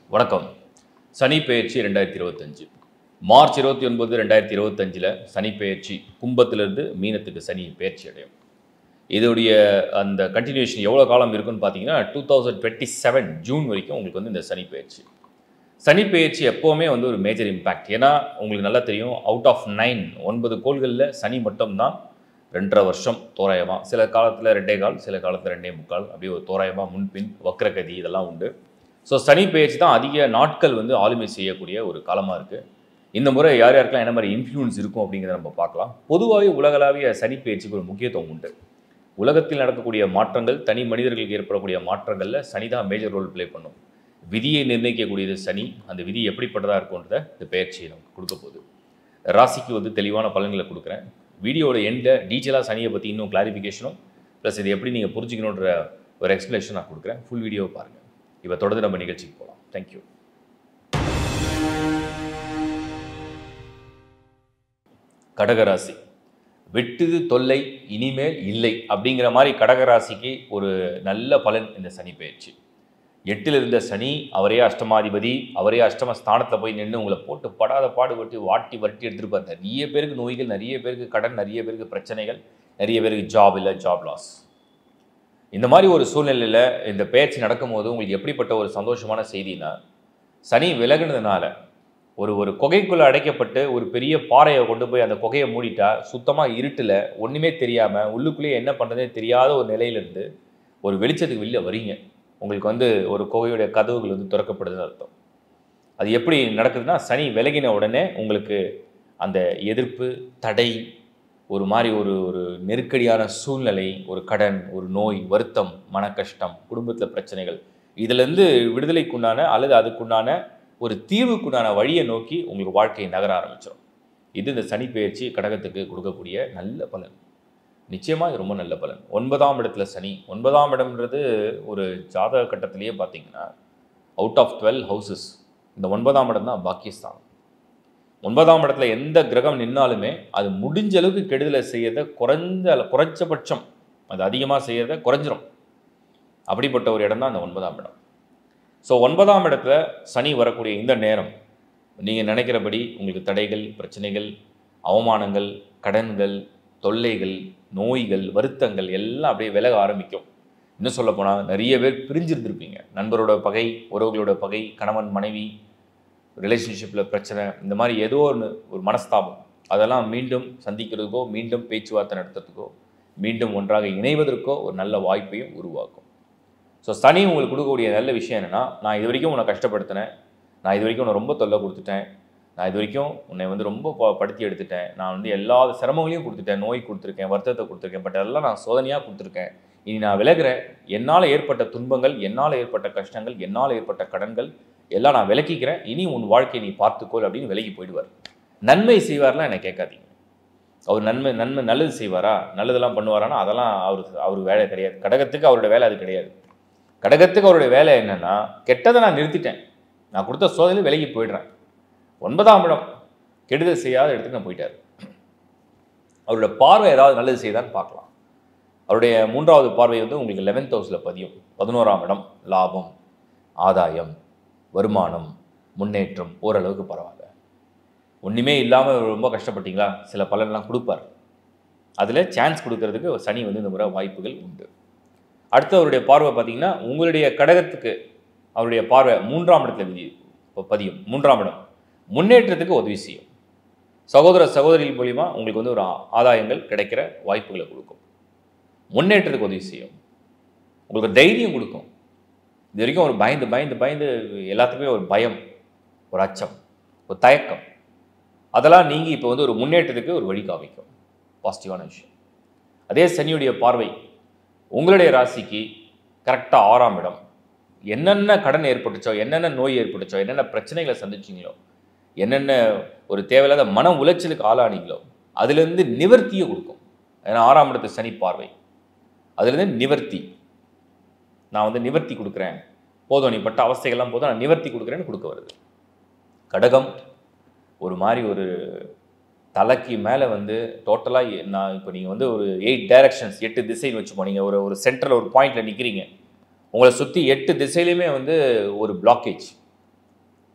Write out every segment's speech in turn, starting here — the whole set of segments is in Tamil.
வணக்கம் சனி பெயர்ச்சி ரெண்டாயிரத்தி இருபத்தஞ்சு மார்ச் இருபத்தி ஒன்பது ரெண்டாயிரத்தி இருபத்தஞ்சில் சனி பெயர்ச்சி கும்பத்திலிருந்து மீனத்துக்கு சனி பெயர்ச்சி அடையும் இதோடைய அந்த கண்டினியூஷன் எவ்வளோ காலம் இருக்குன்னு பார்த்தீங்கன்னா two thousand twenty seven June வரைக்கும் உங்களுக்கு வந்து இந்த சனி பெயர்ச்சி சனி பெயர்ச்சி எப்போவுமே வந்து ஒரு மேஜர் இம்பேக்ட் ஏன்னா உங்களுக்கு நல்லா தெரியும் அவுட் ஆஃப் நைன் ஒன்பது கோள்களில் சனி மட்டும்தான் ரெண்டரை வருஷம் தோராயமாக சில காலத்தில் ரெண்டே கால் சில காலத்தில் ரெண்டே முக்கால் அப்படியே ஒரு தோராயமாக முன்பின் வக்ரகதி இதெல்லாம் உண்டு ஸோ சனி பெயர்ச்சி தான் அதிக நாட்கள் வந்து ஆளுமை செய்யக்கூடிய ஒரு காலமாக இருக்குது இந்த முறை யார் யாருக்கெல்லாம் என்ன மாதிரி இன்ஃப்ளூயன்ஸ் இருக்கும் அப்படிங்கிறத நம்ம பார்க்கலாம் பொதுவாகவே உலகளாவிய சனி பெயர்ச்சிக்கு ஒரு முக்கியத்துவம் உண்டு உலகத்தில் நடக்கக்கூடிய மாற்றங்கள் தனி மனிதர்களுக்கு ஏற்படக்கூடிய மாற்றங்களில் சனி தான் மேஜர் ரோல் ப்ளே பண்ணும் விதியை நிர்ணயிக்கக்கூடியது சனி அந்த விதி எப்படிப்பட்டதாக இருக்கும்ன்றத இந்த பெயர்ச்சியை நமக்கு கொடுக்க போகுது ராசிக்கு வந்து தெளிவான பலன்களை கொடுக்குறேன் வீடியோட எண்டில் டீட்டெயிலாக சனியை பற்றி இன்னும் கிளாரிஃபிகேஷனும் ப்ளஸ் இது எப்படி நீங்கள் புரிஞ்சுக்கணுன்ற ஒரு எக்ஸ்ப்ளனேஷன் நான் கொடுக்குறேன் ஃபுல் வீடியோவை பாருங்கள் இப்போ தொடர்ந்து நம்ம நிகழ்ச்சிக்கு போகலாம் தேங்க்யூ கடகராசி வெட்டுது தொல்லை இனிமேல் இல்லை அப்படிங்கிற மாதிரி கடகராசிக்கு ஒரு நல்ல பலன் இந்த சனி பயிற்சி எட்டில் இருந்த சனி அவரே அஷ்டமாதிபதி அவரே அஷ்டம ஸ்தானத்தில் போய் நின்று உங்களை போட்டு படாத பாடுபட்டு வாட்டி வரட்டி எடுத்துருப்பார் நிறைய பேருக்கு நோய்கள் நிறைய பேருக்கு கடன் நிறைய பேருக்கு பிரச்சனைகள் நிறைய பேருக்கு ஜாப் இல்லை ஜாப் லாஸ் இந்த மாதிரி ஒரு சூழ்நிலையில் இந்த பயிற்சி நடக்கும்போது உங்களுக்கு எப்படிப்பட்ட ஒரு சந்தோஷமான செய்தினா சனி விலகுனதுனால ஒரு ஒரு குகைக்குள்ளே அடைக்கப்பட்டு ஒரு பெரிய பாறையை கொண்டு போய் அந்த குகையை மூடிட்டா சுத்தமாக இருட்டில் ஒன்றுமே தெரியாமல் உள்ளுக்குள்ளேயே என்ன பண்ணுறதே தெரியாத ஒரு நிலையிலேருந்து ஒரு வெளிச்சத்துக்கு வெளில வரீங்க உங்களுக்கு வந்து ஒரு குகையுடைய கதவுகள் வந்து திறக்கப்படுதுன்னு அர்த்தம் அது எப்படி நடக்குதுன்னா சனி விலகின உடனே உங்களுக்கு அந்த எதிர்ப்பு தடை ஒரு மாதிரி ஒரு ஒரு நெருக்கடியான சூழ்நிலை ஒரு கடன் ஒரு நோய் வருத்தம் மன கஷ்டம் குடும்பத்தில் பிரச்சனைகள் இதிலேருந்து விடுதலைக்குண்டான அல்லது அதுக்குண்டான ஒரு தீர்வுக்குண்டான வழியை நோக்கி உங்களுக்கு வாழ்க்கையை நகர ஆரம்பிச்சிடும் இது இந்த சனி பயிற்சி கடகத்துக்கு கொடுக்கக்கூடிய நல்ல பலன் நிச்சயமாக இது ரொம்ப நல்ல பலன் ஒன்பதாம் இடத்துல சனி ஒன்பதாம் இடம்ன்றது ஒரு ஜாதக கட்டத்திலேயே பார்த்தீங்கன்னா அவுட் ஆஃப் டுவெல் ஹவுசஸ் இந்த ஒன்பதாம் இடம் தான் பாக்கியஸ்தானம் ஒன்பதாம் இடத்துல எந்த கிரகம் நின்னாலுமே அது முடிஞ்ச அளவுக்கு கெடுதலை செய்யறத குறைஞ்ச குறைஞ்சபட்சம் அது அதிகமாக செய்யறத குறைஞ்சிரும் அப்படிப்பட்ட ஒரு இடம் தான் அந்த ஒன்பதாம் இடம் ஸோ ஒன்பதாம் இடத்துல சனி வரக்கூடிய இந்த நேரம் நீங்கள் நினைக்கிறபடி உங்களுக்கு தடைகள் பிரச்சனைகள் அவமானங்கள் கடன்கள் தொல்லைகள் நோய்கள் வருத்தங்கள் எல்லாம் அப்படியே விலக ஆரம்பிக்கும் இன்னும் சொல்லப்போனால் நிறைய பேர் பிரிஞ்சிருந்திருப்பீங்க நண்பரோட பகை உறவுகளோட பகை கணவன் மனைவி ரிலேஷன்ஷிப்பில் பிரச்சனை இந்த மாதிரி ஏதோ ஒன்று ஒரு மனஸ்தாபம் அதெல்லாம் மீண்டும் சந்திக்கிறதுக்கோ மீண்டும் பேச்சுவார்த்தை நடத்துறதுக்கோ மீண்டும் ஒன்றாக இணைவதற்கோ ஒரு நல்ல வாய்ப்பையும் உருவாக்கும் ஸோ சனி உங்களுக்கு கொடுக்கக்கூடிய நல்ல விஷயம் என்னென்னா நான் இது வரைக்கும் உன்னை கஷ்டப்படுத்தினேன் நான் இது வரைக்கும் உன்னை ரொம்ப தொல்லை கொடுத்துட்டேன் நான் இது வரைக்கும் உன்னை வந்து ரொம்ப ப- படுத்தி எடுத்துட்டேன் நான் வந்து எல்லா சிரமங்களையும் கொடுத்துட்டேன் நோய் கொடுத்துருக்கேன் வருத்தத்தை கொடுத்துருக்கேன் பட் எல்லாம் நான் சோதனையாக கொடுத்துருக்கேன் இனி நான் விலகுறேன் என்னால் ஏற்பட்ட துன்பங்கள் என்னால் ஏற்பட்ட கஷ்டங்கள் என்னால் ஏற்பட்ட கடன்கள் எல்லாம் நான் விலக்கிக்கிறேன் இனி உன் வாழ்க்கையை நீ பார்த்துக்கோள் அப்படின்னு விலகி போயிடுவார் நன்மை செய்வார்லாம் என்னை கேட்காதீங்க அவர் நன்மை நன்மை நல்லது செய்வாரா நல்லதெல்லாம் பண்ணுவாரானா அதெல்லாம் அவர் அவர் வேலை கிடையாது கடகத்துக்கு அவரோட வேலை அது கிடையாது கடகத்துக்கு அவருடைய வேலை என்னன்னா கெட்டதை நான் நிறுத்திட்டேன் நான் கொடுத்த சோதனையில் விலகி போயிடுறேன் ஒன்பதாம் இடம் கெடுதல் செய்யாத இடத்துக்கு நான் போயிட்டார் அவரோட பார்வை ஏதாவது நல்லது செய்தான்னு பார்க்கலாம் அவருடைய மூன்றாவது பார்வை வந்து உங்களுக்கு லெவன்த் ஹவுஸில் பதியும் பதினோராம் இடம் லாபம் ஆதாயம் வருமானம் முன்னேற்றம் ஓரளவுக்கு பரவாயில்ல ஒன்றுமே இல்லாமல் ரொம்ப கஷ்டப்பட்டீங்களா சில பலன்லாம் கொடுப்பார் அதில் சான்ஸ் கொடுக்கறதுக்கு சனி வந்து இந்த முறை வாய்ப்புகள் உண்டு அடுத்து அவருடைய பார்வை பார்த்தீங்கன்னா உங்களுடைய கடகத்துக்கு அவருடைய பார்வை மூன்றாம் இடத்துல விதி பதியும் மூன்றாம் இடம் முன்னேற்றத்துக்கு உதவி செய்யும் சகோதர சகோதரிகள் மூலிமா உங்களுக்கு வந்து ஒரு ஆ- ஆதாயங்கள் கிடைக்கிற வாய்ப்புகளை கொடுக்கும் முன்னேற்றத்துக்கு உதவி செய்யும் உங்களுக்கு தைரியம் கொடுக்கும் இது வரைக்கும் ஒரு பயந்து பயந்து பயந்து எல்லாத்துக்குமே ஒரு பயம் ஒரு அச்சம் ஒரு தயக்கம் அதெல்லாம் நீங்கி இப்போ வந்து ஒரு முன்னேற்றத்துக்கு ஒரு வழி காமிக்கும் பாசிட்டிவான விஷயம் அதே சனியுடைய பார்வை உங்களுடைய ராசிக்கு கரெக்டாக ஆறாம் இடம் என்னென்ன கடன் ஏற்பட்டுச்சோ என்னென்ன நோய் ஏற்பட்டுச்சோ என்னென்ன பிரச்சனைகளை சந்திச்சிங்களோ என்னென்ன ஒரு தேவையில்லாத மன உளைச்சலுக்கு ஆளானீங்களோ அதுலேருந்து நிவர்த்தியை கொடுக்கும் ஏன்னா ஆறாம் இடத்து சனி பார்வை அதுலேருந்து நிவர்த்தி நான் வந்து நிவர்த்தி கொடுக்குறேன் போதும் நீ பட்ட அவஸ்தைகள்லாம் போதும் நான் நிவர்த்தி கொடுக்குறேன்னு கொடுக்க வருது கடகம் ஒரு மாதிரி ஒரு தலைக்கு மேலே வந்து டோட்டலாக நான் இப்போ நீங்கள் வந்து ஒரு எயிட் டைரக்ஷன்ஸ் எட்டு திசைன்னு வச்சுப்போம் நீங்கள் ஒரு ஒரு சென்டரில் ஒரு பாயிண்டில் நிற்கிறீங்க உங்களை சுற்றி எட்டு திசையிலையுமே வந்து ஒரு பிளாக்கேஜ்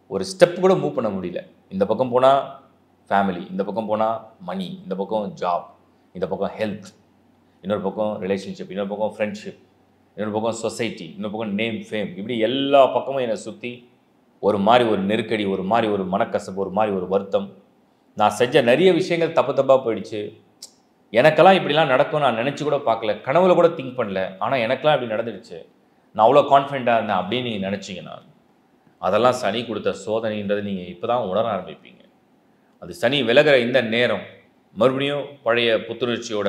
ஒரு ஸ்டெப் கூட மூவ் பண்ண முடியல இந்த பக்கம் போனால் ஃபேமிலி இந்த பக்கம் போனால் மணி இந்த பக்கம் ஜாப் இந்த பக்கம் ஹெல்த் இன்னொரு பக்கம் ரிலேஷன்ஷிப் இன்னொரு பக்கம் ஃப்ரெண்ட்ஷிப் இன்னொரு பக்கம் சொசைட்டி இன்னொரு பக்கம் நேம் ஃபேம் இப்படி எல்லா பக்கமும் என்னை சுற்றி ஒரு மாதிரி ஒரு நெருக்கடி ஒரு மாதிரி ஒரு மனக்கசப்பு ஒரு மாதிரி ஒரு வருத்தம் நான் செஞ்ச நிறைய விஷயங்கள் தப்பு தப்பாக போயிடுச்சு எனக்கெல்லாம் இப்படிலாம் நடக்கும் நான் நினச்சி கூட பார்க்கல கனவுல கூட திங்க் பண்ணல ஆனால் எனக்கெல்லாம் இப்படி நடந்துடுச்சு நான் அவ்வளோ கான்ஃபிடென்ட்டாக இருந்தேன் அப்படின்னு நீங்கள் நினச்சிங்கன்னா அதெல்லாம் சனி கொடுத்த சோதனைன்றது நீங்கள் இப்போ தான் உணர ஆரம்பிப்பீங்க அது சனி விலகிற இந்த நேரம் மறுபடியும் பழைய புத்துணர்ச்சியோட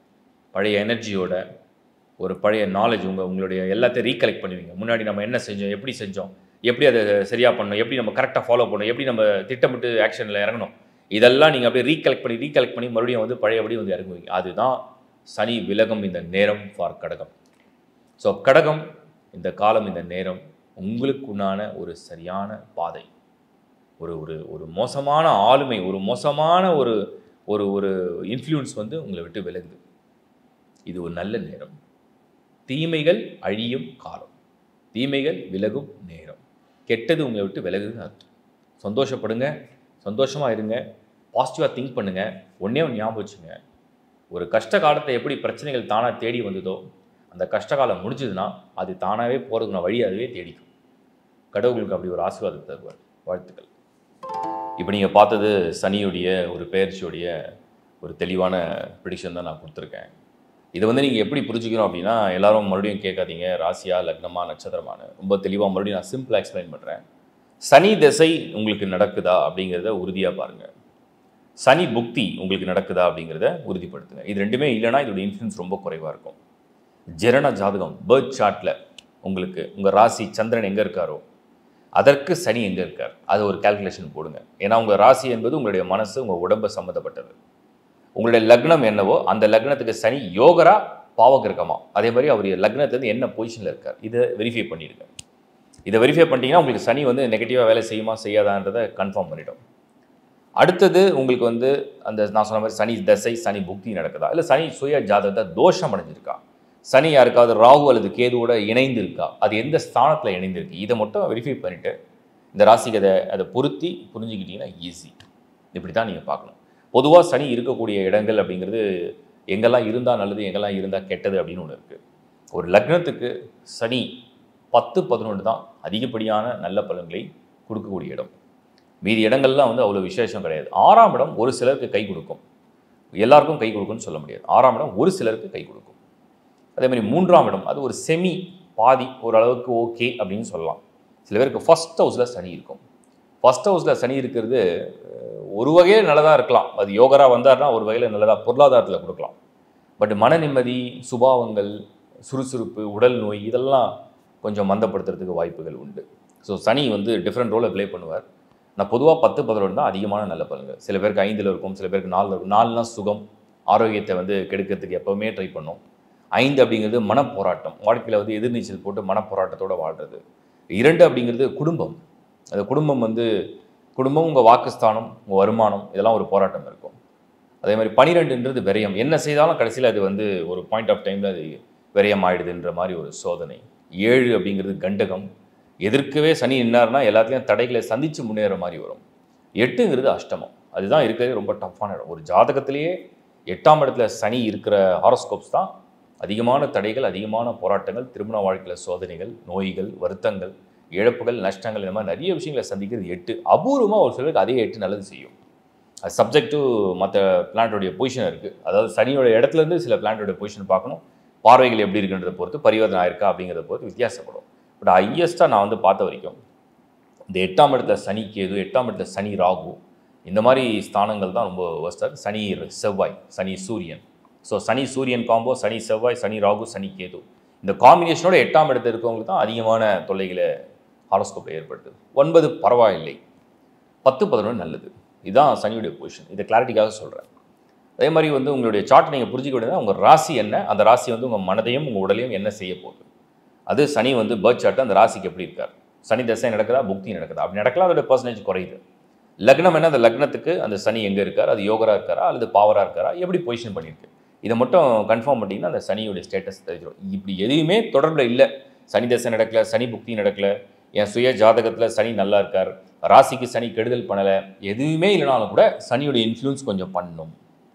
பழைய எனர்ஜியோட ஒரு பழைய நாலேஜ் உங்கள் உங்களுடைய எல்லாத்தையும் ரீகலெக்ட் பண்ணுவீங்க முன்னாடி நம்ம என்ன செஞ்சோம் எப்படி செஞ்சோம் எப்படி அதை சரியாக பண்ணோம் எப்படி நம்ம கரெக்டாக ஃபாலோ பண்ணோம் எப்படி நம்ம திட்டமிட்டு ஆக்ஷனில் இறங்கணும் இதெல்லாம் நீங்கள் அப்படியே ரீகலெக்ட் பண்ணி ரீகலெக்ட் பண்ணி மறுபடியும் வந்து பழையபடி வந்து இறங்குவீங்க அதுதான் சனி விலகம் இந்த நேரம் ஃபார் கடகம் ஸோ கடகம் இந்த காலம் இந்த நேரம் உங்களுக்குண்டான ஒரு சரியான பாதை ஒரு ஒரு ஒரு மோசமான ஆளுமை ஒரு மோசமான ஒரு ஒரு ஒரு இன்ஃப்ளூயன்ஸ் வந்து உங்களை விட்டு விலகுது இது ஒரு நல்ல நேரம் தீமைகள் அழியும் காலம் தீமைகள் விலகும் நேரம் கெட்டது உங்களை விட்டு விலகுதுன்னு அர்த்தம் சந்தோஷப்படுங்க சந்தோஷமாக இருங்க பாசிட்டிவாக திங்க் பண்ணுங்கள் ஒன்றே ஒன்று ஞாபகம் வச்சுங்க ஒரு கஷ்ட காலத்தை எப்படி பிரச்சனைகள் தானாக தேடி வந்ததோ அந்த கஷ்ட காலம் முடிஞ்சதுன்னா அது தானாகவே போகிறதுக்குன வழி அதுவே தேடிக்கும் கடவுளுக்கு அப்படி ஒரு ஆசீர்வாதம் தருவார் வாழ்த்துக்கள் இப்போ நீங்கள் பார்த்தது சனியுடைய ஒரு பெயர்ச்சியுடைய ஒரு தெளிவான ப்ரிடிக்ஷன் தான் நான் கொடுத்துருக்கேன் இதை வந்து நீங்கள் எப்படி புரிஞ்சுக்கணும் அப்படின்னா எல்லாரும் மறுபடியும் கேட்காதீங்க ராசியா லக்னமா நட்சத்திரமான ரொம்ப தெளிவாக மறுபடியும் நான் சிம்பிளாக எக்ஸ்பிளைன் பண்ணுறேன் சனி திசை உங்களுக்கு நடக்குதா அப்படிங்கிறத உறுதியாக பாருங்கள் சனி புக்தி உங்களுக்கு நடக்குதா அப்படிங்கிறத உறுதிப்படுத்துங்க இது ரெண்டுமே இல்லைன்னா இதோட இன்ஃப்ளூன்ஸ் ரொம்ப குறைவாக இருக்கும் ஜெரண ஜாதகம் பேர்த் சார்ட்டில் உங்களுக்கு உங்கள் ராசி சந்திரன் எங்கே இருக்காரோ அதற்கு சனி எங்கே இருக்கார் அது ஒரு கால்குலேஷன் போடுங்க ஏன்னா உங்கள் ராசி என்பது உங்களுடைய மனசு உங்கள் உடம்பு சம்மந்தப்பட்டது உங்களுடைய லக்னம் என்னவோ அந்த லக்னத்துக்கு சனி யோகரா பாவகிரகமா அதே மாதிரி அவர் லக்னத்துலேருந்து என்ன பொசிஷனில் இருக்கார் இதை வெரிஃபை பண்ணிடுங்க இதை வெரிஃபை பண்ணிட்டீங்கன்னா உங்களுக்கு சனி வந்து நெகட்டிவாக வேலை செய்யுமா செய்யாதான்றதை கன்ஃபார்ம் பண்ணிடும் அடுத்தது உங்களுக்கு வந்து அந்த நான் சொன்ன மாதிரி சனி தசை சனி புக்தி நடக்குதா இல்லை சனி சுய ஜாதகத்தை தோஷம் அடைஞ்சிருக்கா சனி யாருக்காவது ராகு அல்லது கேதுவோட இணைந்து இருக்கா அது எந்த ஸ்தானத்தில் இணைந்திருக்கு இதை மட்டும் வெரிஃபை பண்ணிவிட்டு இந்த ராசிக்கு அதை அதை பொருத்தி புரிஞ்சுக்கிட்டீங்கன்னா ஈஸி இப்படி தான் நீங்கள் பார்க்கணும் பொதுவாக சனி இருக்கக்கூடிய இடங்கள் அப்படிங்கிறது எங்கெல்லாம் இருந்தால் நல்லது எங்கெல்லாம் இருந்தால் கெட்டது அப்படின்னு ஒன்று இருக்குது ஒரு லக்னத்துக்கு சனி பத்து பதினொன்று தான் அதிகப்படியான நல்ல பலன்களை கொடுக்கக்கூடிய இடம் மீதி இடங்கள்லாம் வந்து அவ்வளோ விசேஷம் கிடையாது ஆறாம் இடம் ஒரு சிலருக்கு கை கொடுக்கும் எல்லாருக்கும் கை கொடுக்கும்னு சொல்ல முடியாது ஆறாம் இடம் ஒரு சிலருக்கு கை கொடுக்கும் அதே மாதிரி மூன்றாம் இடம் அது ஒரு செமி பாதி ஓரளவுக்கு ஓகே அப்படின்னு சொல்லலாம் சில பேருக்கு ஃபஸ்ட் ஹவுஸில் சனி இருக்கும் ஃபஸ்ட் ஹவுஸில் சனி இருக்கிறது அஹ், ஒரு வகையில் நல்லதாக இருக்கலாம் அது யோகரா வந்தார்னா ஒரு வகையில் நல்லதாக பொருளாதாரத்தில் கொடுக்கலாம் பட் மன நிம்மதி சுபாவங்கள் சுறுசுறுப்பு உடல் நோய் இதெல்லாம் கொஞ்சம் மந்தப்படுத்துறதுக்கு வாய்ப்புகள் உண்டு ஸோ சனி வந்து டிஃப்ரெண்ட் ரோலை ப்ளே பண்ணுவார் நான் பொதுவாக பத்து பதினொன்று தான் அதிகமான நல்ல பலன்கள் சில பேருக்கு ஐந்தில் இருக்கும் சில பேருக்கு நாலில் இருக்கும் நாலுனா சுகம் ஆரோக்கியத்தை வந்து கெடுக்கிறதுக்கு எப்போவுமே ட்ரை பண்ணும் ஐந்து அப்படிங்கிறது மனப்போராட்டம் வாழ்க்கையில் வந்து எதிர்நீச்சல் போட்டு மனப்போராட்டத்தோட வாழ்கிறது இரண்டு அப்படிங்கிறது குடும்பம் அந்த குடும்பம் வந்து குடும்பம் உங்கள் வாக்குஸ்தானம் உங்கள் வருமானம் இதெல்லாம் ஒரு போராட்டம் இருக்கும் அதே மாதிரி பனிரெண்டுன்றது விரயம் என்ன செய்தாலும் கடைசியில் அது வந்து ஒரு பாயிண்ட் ஆஃப் டைமில் அது விரயம் ஆயிடுதுன்ற மாதிரி ஒரு சோதனை ஏழு அப்படிங்கிறது கண்டகம் எதிர்க்கவே சனி நின்னார்னா எல்லாத்துலேயும் தடைகளை சந்தித்து முன்னேற மாதிரி வரும் எட்டுங்கிறது அஷ்டமம் அதுதான் இருக்கிறதே ரொம்ப டஃப்பான இடம் ஒரு ஜாதகத்திலேயே எட்டாம் இடத்துல சனி இருக்கிற ஹாரோஸ்கோப்ஸ் தான் அதிகமான தடைகள் அதிகமான போராட்டங்கள் திருமண வாழ்க்கையில் சோதனைகள் நோய்கள் வருத்தங்கள் இழப்புகள் நஷ்டங்கள் இந்த மாதிரி நிறைய விஷயங்களை சந்திக்கிறது எட்டு அபூர்வமாக ஒரு சிலருக்கு அதே எட்டு நல்லது செய்யும் அது சப்ஜெக்ட் டு மற்ற பிளானட்டோடைய பொசிஷன் இருக்குது அதாவது சனியோட இடத்துலேருந்து சில பிளானட்டோட பொசிஷன் பார்க்கணும் பார்வைகள் எப்படி இருக்குன்றதை பொறுத்து பரிவர்த்தனை ஆயிருக்கா அப்படிங்கிறத பொறுத்து வித்தியாசப்படும் பட் ஹையஸ்ட்டாக நான் வந்து பார்த்த வரைக்கும் இந்த எட்டாம் இடத்துல சனி கேது எட்டாம் இடத்துல சனி ராகு இந்த மாதிரி ஸ்தானங்கள் தான் ரொம்ப ஒஸ்டாக சனி செவ்வாய் சனி சூரியன் ஸோ சனி சூரியன் காம்போ சனி செவ்வாய் சனி ராகு சனி கேது இந்த காம்பினேஷனோட எட்டாம் இடத்துல இருக்கவங்களுக்கு தான் அதிகமான தொல்லைகளை ஹாரோஸ்கோப்பை ஏற்படுத்துது ஒன்பது பரவாயில்லை பத்து பதினொன்று நல்லது இதுதான் சனியுடைய பொசிஷன் இதை கிளாரிட்டிக்காக சொல்கிறேன் அதே மாதிரி வந்து உங்களுடைய சார்ட் நீங்கள் புரிஞ்சிக்க வேண்டியது உங்கள் ராசி என்ன அந்த ராசி வந்து உங்கள் மனதையும் உங்கள் உடலையும் என்ன செய்ய போகுது அது சனி வந்து பேர்த் சார்ட் அந்த ராசிக்கு எப்படி இருக்கார் சனி தசை நடக்குதா புக்தி நடக்குதா அப்படி நடக்கலாம் அதோட பர்சன்டேஜ் குறையுது லக்னம் என்ன அந்த லக்னத்துக்கு அந்த சனி எங்கே இருக்கார் அது யோகரா இருக்காரா அல்லது பாவரா இருக்காரா எப்படி பொசிஷன் பண்ணியிருக்கு இதை மட்டும் கன்ஃபார்ம் பண்ணிட்டீங்கன்னா அந்த சனியுடைய ஸ்டேட்டஸ் தெரிஞ்சிடும் இப்படி எதுவுமே தொடர்பில் இல்லை சனி தசை நடக்கல சனி புக்தி நடக்கல என் சுய ஜாதகத்தில் சனி நல்லா இருக்கார் ராசிக்கு சனி கெடுதல் பண்ணலை எதுவுமே இல்லைனாலும் கூட சனியோட இன்ஃப்ளூயன்ஸ் கொஞ்சம் பண்ணும்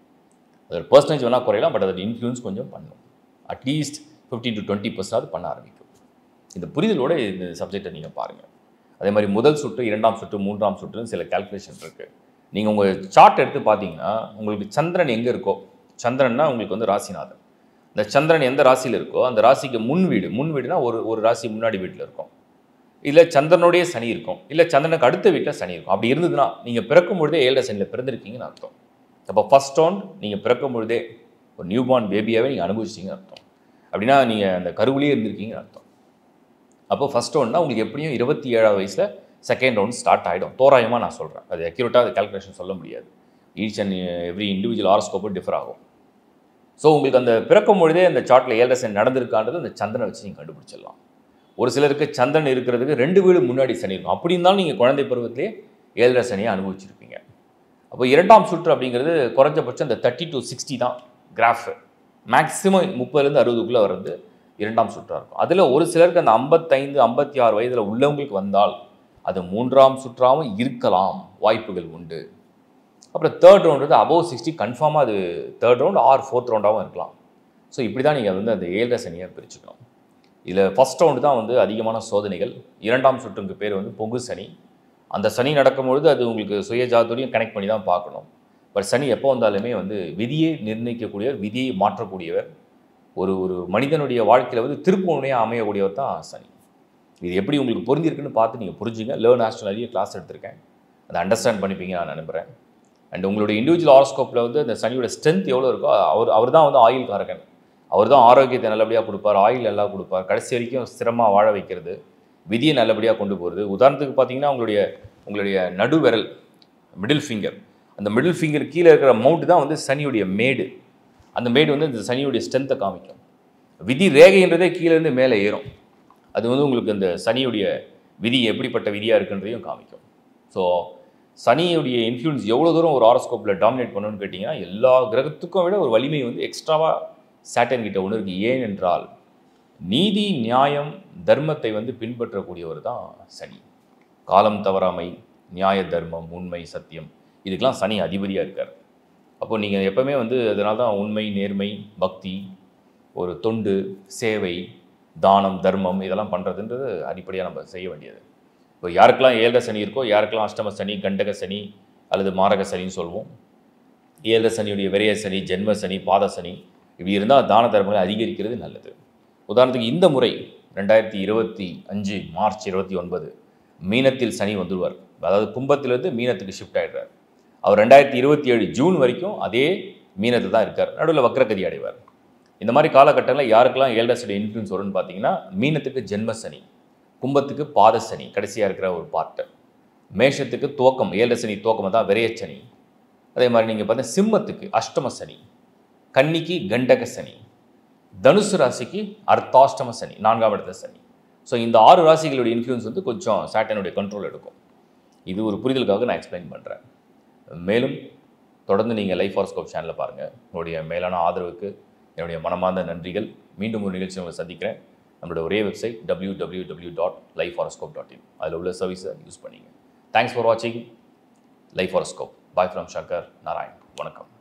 அதோட பர்சன்டேஜ் வேணால் குறையலாம் பட் அதோட இன்ஃப்ளூயன்ஸ் கொஞ்சம் பண்ணும் அட்லீஸ்ட் ஃபிஃப்டீன் டு டுவெண்ட்டி பர்சன்டாவது பண்ண ஆரம்பிக்கும் இந்த புரிதலோட இந்த சப்ஜெக்டை நீங்கள் பாருங்கள் அதே மாதிரி முதல் சுற்று இரண்டாம் சுற்று மூன்றாம் சுற்றுன்னு சில கால்குலேஷன் இருக்குது நீங்கள் உங்கள் சார்ட் எடுத்து பார்த்தீங்கன்னா உங்களுக்கு சந்திரன் எங்கே இருக்கோ சந்திரன்னா உங்களுக்கு வந்து ராசிநாதன் இந்த சந்திரன் எந்த ராசியில் இருக்கோ அந்த ராசிக்கு முன் வீடு முன் வீடுனா ஒரு ஒரு ராசி முன்னாடி வீட்டில் இருக்கும் இல்லை சந்திரனுடைய சனி இருக்கும் இல்லை சந்திரனுக்கு அடுத்த வீட்டில் சனி இருக்கும் அப்படி இருந்ததுன்னா நீங்கள் பிறக்கும் பொழுதே ஏழரை சனியில் பிறந்திருக்கீங்கன்னு அர்த்தம் அப்போ ஃபஸ்ட் ரவுண்ட் நீங்கள் பிறக்கும் பொழுதே ஒரு நியூ பார்ன் பேபியாகவே நீங்கள் அனுபவிச்சிங்கன்னு அர்த்தம் அப்படின்னா நீங்கள் அந்த கருவிலேயே இருந்திருக்கீங்கன்னு அர்த்தம் அப்போ ஃபஸ்ட் ரவுண்ட்னா உங்களுக்கு எப்படியும் இருபத்தி ஏழாவது வயசில் செகண்ட் ரவுண்ட் ஸ்டார்ட் ஆகிடும் தோராயமாக நான் சொல்கிறேன் அது அக்யூரேட்டாக அது கால்குலேஷன் சொல்ல முடியாது ஈச் அண்ட் எவ்ரி இண்டிவிஜுவல் ஆரோஸ்கோப்பும் டிஃபர் ஆகும் ஸோ உங்களுக்கு அந்த பிறக்கும் பொழுதே அந்த சார்ட்டில் ஏழரை சனி நடந்திருக்கான்றது அந்த சந்திரனை வச்சு நீங்கள் கண்டுபிடிச்சிடலாம் ஒரு சிலருக்கு சந்திரன் இருக்கிறதுக்கு ரெண்டு வீடு முன்னாடி சனி இருக்கும் அப்படி இருந்தாலும் நீங்கள் குழந்தை பருவத்திலே ஏழரை சனியை அனுபவிச்சிருப்பீங்க அப்போ இரண்டாம் சுற்று அப்படிங்கிறது குறைஞ்சபட்சம் இந்த தேர்ட்டி டு சிக்ஸ்டி தான் கிராஃபு மேக்ஸிமம் முப்பதுலேருந்து அறுபதுக்குள்ளே வர்றது இரண்டாம் சுற்றாக இருக்கும் அதில் ஒரு சிலருக்கு அந்த ஐம்பத்தைந்து ஐம்பத்தி ஆறு வயதில் உள்ளவங்களுக்கு வந்தால் அது மூன்றாம் சுற்றாகவும் இருக்கலாம் வாய்ப்புகள் உண்டு அப்புறம் தேர்ட் ரவுண்ட் வந்து அபவ் சிக்ஸ்டி கன்ஃபார்மாக அது தேர்ட் ரவுண்ட் ஆர் ஃபோர்த் ரவுண்டாகவும் இருக்கலாம் ஸோ இப்படி தான் நீங்கள் வந்து அந்த ஏழரை சனியை பிரிச்சுக்கணும் இதில் ஃபஸ்ட் ரவுண்டு தான் வந்து அதிகமான சோதனைகள் இரண்டாம் சுற்றுக்கு பேர் வந்து பொங்கு சனி அந்த சனி நடக்கும்பொழுது அது உங்களுக்கு சுய ஜாதோடையும் கனெக்ட் பண்ணி தான் பார்க்கணும் பட் சனி எப்போ வந்தாலுமே வந்து விதியை நிர்ணயிக்கக்கூடியவர் விதியை மாற்றக்கூடியவர் ஒரு ஒரு மனிதனுடைய வாழ்க்கையில் வந்து திருப்பமுனையாக அமையக்கூடியவர் தான் சனி இது எப்படி உங்களுக்கு பொருந்திருக்குன்னு பார்த்து நீங்கள் புரிஞ்சுங்க லேர்ன் ஆஸ்ட்ரோ நிறைய கிளாஸ் எடுத்திருக்கேன் அதை அண்டர்ஸ்டாண்ட் பண்ணிப்பீங்க நான் நம்புகிறேன் அண்ட் உங்களுடைய இண்டிவிஜுவல் ஹாரோஸ்கோப்பில் வந்து அந்த சனியோட ஸ்ட்ரென்த் எவ்வளோ இருக்கோ அவர் அவர் தான் வந்து ஆயில் காரகன் அவர் தான் ஆரோக்கியத்தை நல்லபடியாக கொடுப்பார் ஆயில் நல்லா கொடுப்பார் கடைசி வரைக்கும் ஸ்திரமாக வாழ வைக்கிறது விதியை நல்லபடியாக கொண்டு போகிறது உதாரணத்துக்கு பார்த்தீங்கன்னா உங்களுடைய உங்களுடைய நடு விரல் மிடில் ஃபிங்கர் அந்த மிடில் ஃபிங்கர் கீழே இருக்கிற மவுண்ட் தான் வந்து சனியுடைய மேடு அந்த மேடு வந்து இந்த சனியுடைய ஸ்ட்ரென்த்தை காமிக்கும் விதி ரேகைன்றதே கீழே இருந்து மேலே ஏறும் அது வந்து உங்களுக்கு இந்த சனியுடைய விதி எப்படிப்பட்ட விதியாக இருக்குன்றதையும் காமிக்கும் ஸோ சனியுடைய இன்ஃப்ளூயன்ஸ் எவ்வளோ தூரம் ஒரு ஹாரோஸ்கோப்பில் டாமினேட் பண்ணணும்னு கேட்டிங்கன்னா எல்லா கிரகத்துக்கும் விட ஒரு வலிமை வந்து எக்ஸ்ட்ராவாக சேட்டன் கிட்ட ஒன்று இருக்குது ஏன் என்றால் நீதி நியாயம் தர்மத்தை வந்து பின்பற்றக்கூடியவர் தான் சனி காலம் தவறாமை நியாய தர்மம் உண்மை சத்தியம் இதுக்கெல்லாம் சனி அதிபதியாக இருக்கார் அப்போ நீங்கள் எப்பவுமே வந்து அதனால தான் உண்மை நேர்மை பக்தி ஒரு தொண்டு சேவை தானம் தர்மம் இதெல்லாம் பண்ணுறதுன்றது அடிப்படையாக நம்ம செய்ய வேண்டியது இப்போ யாருக்கெல்லாம் ஏழரை சனி இருக்கோ யாருக்கெல்லாம் அஷ்டம சனி கண்டக சனி அல்லது மாரக சனின்னு சொல்லுவோம் ஏழரை சனியுடைய விரைய சனி ஜென்ம சனி பாத சனி இப்படி இருந்தால் தான தர்மங்களை அதிகரிக்கிறது நல்லது உதாரணத்துக்கு இந்த முறை ரெண்டாயிரத்தி இருபத்தி அஞ்சு மார்ச் இருபத்தி ஒன்பது மீனத்தில் சனி வந்துடுவார் அதாவது கும்பத்திலிருந்து மீனத்துக்கு ஷிஃப்ட் ஆகிடுறார் அவர் ரெண்டாயிரத்தி இருபத்தி ஏழு ஜூன் வரைக்கும் அதே மீனத்தை தான் இருக்கார் நடுவில் வக்ரகதி அடைவார் இந்த மாதிரி காலகட்டங்களில் யாருக்கெல்லாம் ஏழரை சனி இன்ஃப்ளூன்ஸ் வரும்னு பார்த்தீங்கன்னா மீனத்துக்கு ஜென்ம சனி கும்பத்துக்கு பாத சனி கடைசியாக இருக்கிற ஒரு பார்ட்டு மேஷத்துக்கு துவக்கம் ஏழரை சனி துவக்கம் தான் விரையச்சனி அதே மாதிரி நீங்கள் பார்த்தா சிம்மத்துக்கு அஷ்டம சனி கன்னிக்கு கண்டக சனி தனுசு ராசிக்கு அர்த்தாஷ்டம சனி நான்காம் இடத்துல சனி ஸோ இந்த ஆறு ராசிகளுடைய இன்ஃப்ளூயன்ஸ் வந்து கொஞ்சம் சாட்டனுடைய கண்ட்ரோல் எடுக்கும் இது ஒரு புரிதலுக்காக நான் எக்ஸ்பிளைன் பண்ணுறேன் மேலும் தொடர்ந்து நீங்கள் லைஃப் ஹாரோஸ்கோப் சேனலை பாருங்கள் உங்களுடைய மேலான ஆதரவுக்கு என்னுடைய மனமார்ந்த நன்றிகள் மீண்டும் ஒரு நிகழ்ச்சி உங்களை சந்திக்கிறேன் நம்மளோட ஒரே website W W W dot life horoscope dot in அதில் உள்ள சர்வீஸை யூஸ் பண்ணிங்க தேங்க்ஸ் ஃபார் வாட்சிங் life horoscope bye from Shankar Narayan வணக்கம்